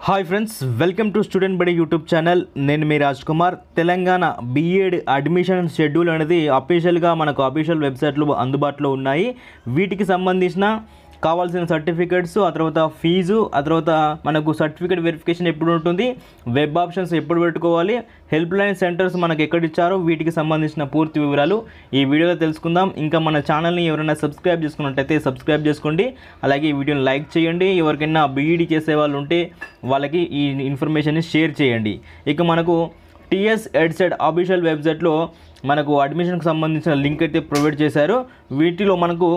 hi friends welcome to student బడి YouTube channel నేను మీ Raj Kumar Telangana BEd admission schedule అనేది అఫీషియల్గా మనకు అఫీషియల్ వెబ్సైట్లు అందుబాటులో ఉన్నాయి వీటికి సంబంధించిన కావాల్సిన సర్టిఫికేట్స్ ఆ తర్వాత ఫీజు ఆ తర్వాత మనకు సర్టిఫికేట్ వెరిఫికేషన్ ఎప్పుడు ఉంటుంది వెబ్ ఆప్షన్స్ ఎప్పుడు పెట్టుకోవాలి హెల్ప్ లైన్ సెంటర్స్ మనకు ఎక్కడ ఇచ్చారో వీటికి సంబంధించిన పూర్తి వివరాలు ఈ వీడియోలో తెలుసుకుందాం ఇంకా మన ఛానల్ని ఎవరైనా సబ్స్క్రైబ్ చేసుకున్నట్టయితే సబ్స్క్రైబ్ చేసుకోండి అలాగే ఈ వీడియోని లైక్ చేయండి ఎవరికైనా బీఈడి చేసే వాళ్ళు ఉంటే వాళ్ళకి ఈ ఇన్ఫర్మేషన్ని షేర్ చేయండి ఇక మనకు టీఎస్ ఎడ్సెడ్ అఫీషియల్ వెబ్సైట్లో మనకు అడ్మిషన్కి సంబంధించిన లింక్ అయితే ప్రొవైడ్ చేశారు వీటిలో మనకు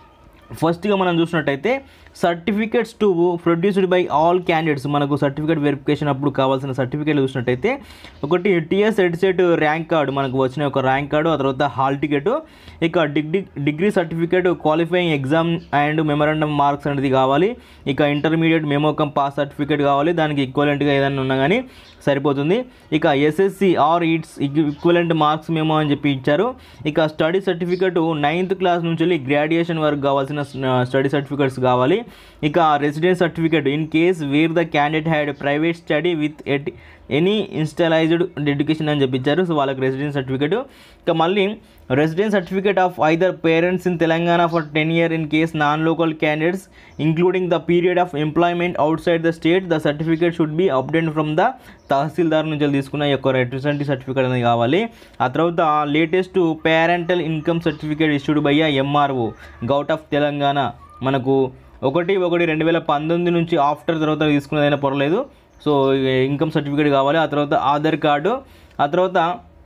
ఫస్ట్గా మనం చూసినట్టయితే certificates to produced by all candidates మనకు సర్టిఫికేట్ వెరిఫికేషన్ అప్పుడు కావాల్సిన సర్టిఫికేట్లు చూసినట్టయితే ఒకటి టీఎస్ ఎడ్సెట్ ర్యాంక్ కార్డు మనకు వచ్చిన ఒక ర్యాంక్ కార్డు ఆ తర్వాత హాల్ టికెట్ ఇక degree degree certificate qualifying exam and memorandum marks అనేది కావాలి ఇక ఇంటర్మీడియట్ మెమోకం పాస్ సర్టిఫికేట్ కావాలి దానికి ఈక్వలెంట్గా ఏదైనా ఉన్నా కానీ సరిపోతుంది ఇక SSC or its equivalent marks memo అని చెప్పి ఇచ్చారు ఇక స్టడీ సర్టిఫికేట్ నైన్త్ క్లాస్ నుంచి వెళ్ళి గ్రాడ్యుయేషన్ వరకు కావాల్సిన స్టడీ సర్టిఫికేట్స్ కావాలి ఇక residence certificate in case where the candidate had private study with at any institutionalised education అని చెప్పించారు సో వాళ్ళకి రెసిడెన్స్ సర్టిఫికేట్ ఇక మళ్ళీ residence certificate of either parents in Telangana for ten year in case non local candidates including the period of employment outside the state the certificate should be update from the tahsildar నుంచి తీసుకున్న ఈ యొక్క representative certificate అనేది కావాలి ఆ తర్వాత latest parental income certificate issued by MRO govt of Telangana మనకు ఒకటి ఒకటి రెండు వేల పంతొమ్మిది నుంచి ఆఫ్టర్ తర్వాత తీసుకునేదైనా పర్లేదు సో ఇన్కమ్ సర్టిఫికేట్ కావాలి ఆ తర్వాత ఆధార్ కార్డు ఆ తర్వాత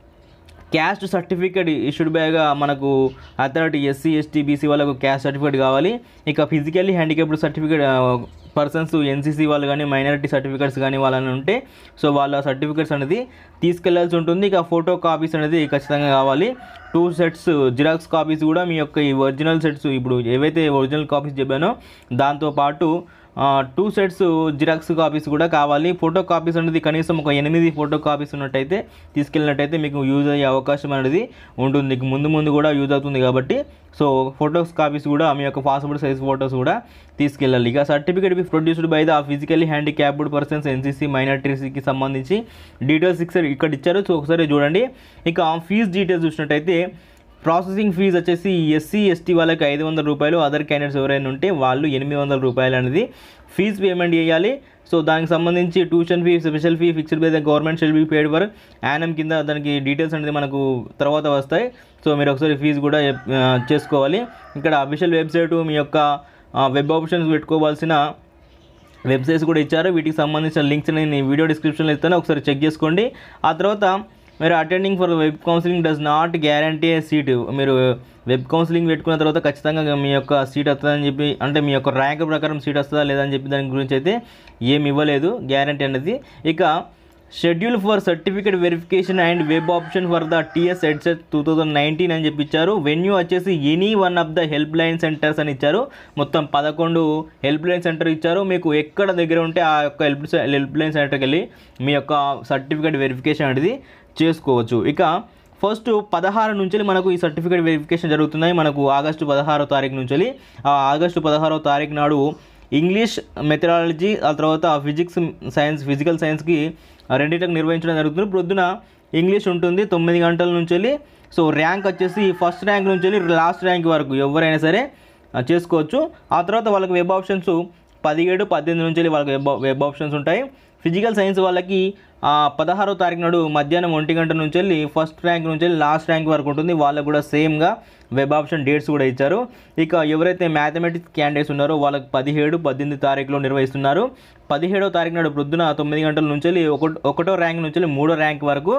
క్యాస్ట్ సర్టిఫికేట్ ఇష్యూడ్ బైగా మనకు అథారిటీ ఎస్సీ ఎస్టీ బీసీ వాళ్ళకు క్యాస్ట్ సర్టిఫికేట్ కావాలి ఇక physically handicapped certificate persons NCC వాళ్ళు కానీ మైనారిటీ సర్టిఫికేట్స్ కానీ వాళ్ళని ఉంటే సో వాళ్ళ సర్టిఫికేట్స్ అనేది తీసుకెళ్లాల్సి ఉంటుంది ఇక ఫోటో కాపీస్ అనేది ఖచ్చితంగా కావాలి టూ సెట్స్ జిరాక్స్ కాపీస్ కూడా మీ యొక్క ఈ ఒరిజినల్ సెట్స్ ఇప్పుడు ఏవైతే ఒరిజినల్ కాపీస్ చెప్పానో దాంతోపాటు టూ సెట్స్ జిరాక్స్ కాపీస్ కూడా కావాలి ఫోటో కాపీస్ అనేది కనీసం ఒక ఎనిమిది ఫోటో కాపీస్ ఉన్నట్టయితే తీసుకెళ్ళినట్టయితే మీకు యూజ్ అయ్యే అవకాశం అనేది ఉంటుంది మీకు ముందు ముందు కూడా యూజ్ అవుతుంది కాబట్టి సో ఫోటోస్ కాపీస్ కూడా మీ యొక్క పాస్పోర్ట్ సైజ్ ఫోటోస్ కూడా తీసుకెళ్ళాలి ఇక certificate be produced by the physically handicapped persons NCC మైనార్టీస్కి సంబంధించి డీటెయిల్స్ ఇక్కడ ఇక్కడ ఇచ్చారు సో ఒకసారి చూడండి ఇక ఫీజ్ డీటెయిల్స్ చూసినట్టయితే ప్రాసెసింగ్ ఫీజు వచ్చేసి ఎస్సీ ఎస్టీ వాళ్ళకి ఐదు వందల రూపాయలు అదర్ క్యాండిడేట్స్ ఎవరైనా ఉంటే వాళ్ళు ఎనిమిది వందల రూపాయలు అనేది ఫీజు పేమెంట్ చేయాలి సో దానికి సంబంధించి tuition fee special fee fixed by the government shall be paid for annum కింద దానికి డీటెయిల్స్ అనేది మనకు తర్వాత వస్తాయి సో మీరు ఒకసారి ఫీజు కూడా ఆ, చేసుకోవాలి ఇక్కడ అఫీషియల్ వెబ్సైట్ మీ యొక్క వెబ్ ఆప్షన్స్ పెట్టుకోవాల్సిన వెబ్సైట్స్ కూడా ఇచ్చారు వీటికి సంబంధించిన లింక్స్ నేను వీడియో డిస్క్రిప్షన్లో ఇస్తాను ఒకసారి చెక్ చేసుకోండి ఆ తర్వాత మీరు attending for web counselling does not guarantee seat మీరు వెబ్ కౌన్సిలింగ్ పెట్టుకున్న తర్వాత ఖచ్చితంగా మీ యొక్క సీట్ వస్తుందని చెప్పి అంటే మీ యొక్క ర్యాంక్ ప్రకారం సీట్ వస్తుందా లేదా అని చెప్పి దాని గురించి అయితే ఏమి ఇవ్వలేదు గ్యారంటీ అనేది ఇక schedule for certificate verification and web option for the TS EdCET two thousand nineteen అని చెప్పి ఇచ్చారు వెన్యూ వచ్చేసి any one of the helpline centres అని ఇచ్చారు మొత్తం పదకొండు హెల్ప్ లైన్ సెంటర్ ఇచ్చారు మీకు ఎక్కడ దగ్గర ఉంటే ఆ యొక్క హెల్ప్ హెల్ప్ లైన్ సెంటర్కి వెళ్ళి మీ యొక్క సర్టిఫికేట్ వెరిఫికేషన్ అనేది చేసుకోవచ్చు ఇక ఫస్ట్ పదహారు నుంచి మనకు ఈ సర్టిఫికేట్ వెరిఫికేషన్ జరుగుతున్నాయి మనకు ఆగస్టు పదహారో తారీఖు నుంచి ఆ ఆగస్టు పదహారో తారీఖు నాడు ఇంగ్లీష్ మెథడాలజీ ఆ తర్వాత ఫిజిక్స్ సైన్స్ ఫిజికల్ సైన్స్కి రెండింటికి నిర్వహించడం జరుగుతుంది ప్రొద్దున ఇంగ్లీష్ ఉంటుంది తొమ్మిది గంటల నుంచి వెళ్ళి సో ర్యాంక్ వచ్చేసి ఫస్ట్ ర్యాంక్ నుంచి వెళ్ళి లాస్ట్ ర్యాంక్ వరకు ఎవరైనా సరే ఆ, చేసుకోవచ్చు ఆ తర్వాత వాళ్ళకి వెబ్ ఆప్షన్స్ పదిహేడు పద్దెనిమిది నుంచి వెళ్ళి వాళ్ళకి వెబ్ వెబ్ ఆప్షన్స్ ఉంటాయి ఫిజికల్ సైన్స్ వాళ్ళకి ఆ, పదహారో తారీఖు నాడు మధ్యాహ్నం ఒంటి గంట నుంచి వెళ్ళి ఫస్ట్ ర్యాంక్ నుంచి వెళ్ళి లాస్ట్ ర్యాంక్ వరకు ఉంటుంది వాళ్ళకు కూడా సేమ్గా వెబ్ ఆప్షన్ డేట్స్ కూడా ఇచ్చారు ఇక ఎవరైతే మ్యాథమెటిక్స్ క్యాండిడేట్స్ ఉన్నారో వాళ్ళకి పదిహేడు పద్దెనిమిది తారీఖులో నిర్వహిస్తున్నారు పదిహేడో తారీఖు నాడు ప్రొద్దున తొమ్మిది గంటల నుంచి వెళ్ళి ఒకటో ఒకటో ర్యాంక్ నుంచి వెళ్ళి మూడో ర్యాంక్ వరకు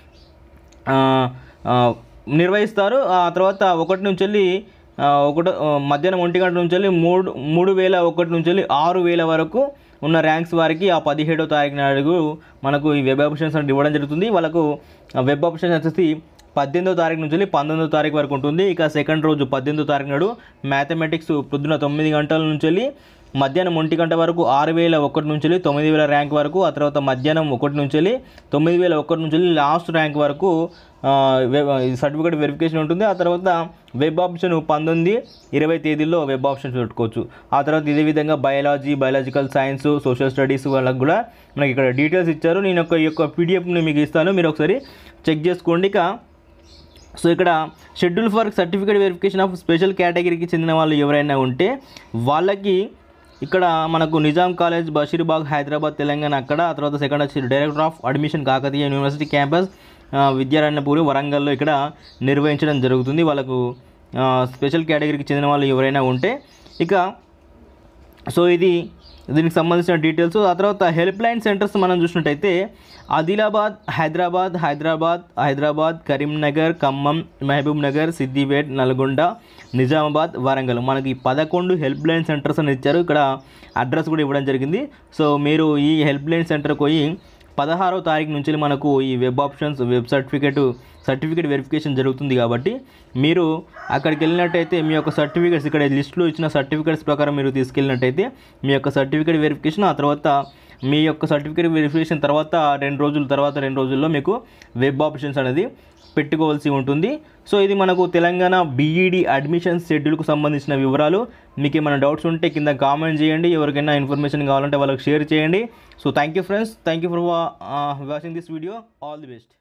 ఆ, ఆ, నిర్వహిస్తారు ఆ తర్వాత ఒకటి నుంచి వెళ్ళి ఆ, ఒకటో ఆ, మధ్యాహ్నం ఒంటి గంట నుంచి వెళ్ళి మూడు మూడు వేల ఒకటి నుంచి వెళ్ళి ఆరు వేల వరకు ఉన్న ర్యాంక్స్ వారికి ఆ పదిహేడో తారీఖు నాడు మనకు ఈ వెబ్ ఆప్షన్స్ అనేది ఇవ్వడం జరుగుతుంది వాళ్ళకు ఆ వెబ్ ఆప్షన్స్ వచ్చేసి పద్దెనిమిదో తారీఖు నుంచి వెళ్ళి పంతొమ్మిదో తారీఖు వరకు ఉంటుంది ఇక సెకండ్ రోజు పద్దెనిమిదో తారీఖు నాడు మ్యాథమెటిక్స్ పొద్దున తొమ్మిది గంటల నుంచి వెళ్ళి మధ్యాహ్నం ఒంటి గంట వరకు ఆరు వేల ఒకటి నుంచి వెళ్ళి తొమ్మిది వేల ర్యాంక్ వరకు ఆ తర్వాత మధ్యాహ్నం ఒకటి నుంచి వెళ్ళి తొమ్మిది వేల ఒకటి నుంచి వెళ్ళి లాస్ట్ ర్యాంక్ వరకు ఆ, వెబ్ సర్టిఫికేట్ వెరిఫికేషన్ ఉంటుంది ఆ తర్వాత వెబ్ ఆప్షన్ పంతొమ్మిది ఇరవై తేదీల్లో వెబ్ ఆప్షన్స్ పెట్టుకోవచ్చు ఆ తర్వాత ఇదే విధంగా biology biological science social studies వాళ్ళకి కూడా మనకి ఇక్కడ డీటెయిల్స్ ఇచ్చారు నేను ఒక ఈ యొక్క పీడిఎఫ్ని మీకు ఇస్తాను మీరు ఒకసారి చెక్ చేసుకోండి ఇక సో ఇక్కడ schedule for certificate verification of special కేటగిరీకి చెందిన వాళ్ళు ఎవరైనా ఉంటే వాళ్ళకి ఇక్కడ మనకు నిజాం కాలేజ్ బషీర్బాగ్ హైదరాబాద్ తెలంగాణ అక్కడ ఆ తర్వాత సెకండ్ వచ్చి director of admission Kakatiya university campus ఆ, విద్యారణ్యపూరి వరంగల్లో ఇక్కడ నిర్వహించడం జరుగుతుంది వాళ్ళకు ఆ, స్పెషల్ కేటగిరీకి చెందిన వాళ్ళు ఎవరైనా ఉంటే ఇక సో ఇది దీనికి సంబంధించిన డీటెయిల్స్ ఆ తర్వాత హెల్ప్ లైన్ సెంటర్స్ మనం చూసినట్టయితే ఆదిలాబాద్ హైదరాబాద్ హైదరాబాద్ హైదరాబాద్ కరీంనగర్ ఖమ్మం మహబూబ్ నగర్ సిద్దిపేట్ నల్గొండ నిజామాబాద్ వరంగల్ మనకి పదకొండు హెల్ప్ లైన్ సెంటర్స్ అని ఇచ్చారు ఇక్కడ అడ్రస్ కూడా ఇవ్వడం జరిగింది సో మీరు ఈ హెల్ప్ లైన్ సెంటర్కి పోయి పదహారో తారీఖు నుంచి మనకు ఈ web options web certificate certificate verification జరుగుతుంది కాబట్టి మీరు అక్కడికి వెళ్ళినట్టయితే మీ యొక్క సర్టిఫికేట్స్ ఇక్కడ లిస్ట్లో ఇచ్చిన సర్టిఫికేట్స్ ప్రకారం మీరు తీసుకెళ్ళినట్టయితే మీ యొక్క సర్టిఫికేట్ వెరిఫికేషన్ ఆ తర్వాత మీ యొక్క సర్టిఫికేట్ వెరిఫికేషన్ తర్వాత రెండు రోజుల తర్వాత రెండు రోజుల్లో మీకు వెబ్ ఆప్షన్స్ అనేది పెట్టుకోవాల్సి ఉంటుంది సో ఇది మనకు తెలంగాణ బీఈడి అడ్మిషన్ షెడ్యూల్కు సంబంధించిన వివరాలు మీకు ఏమైనా డౌట్స్ ఉంటే కింద కామెంట్ చేయండి ఎవరికైనా ఇన్ఫర్మేషన్ కావాలంటే వాళ్ళకి షేర్ చేయండి so thank you friends thank you for watching this video all the best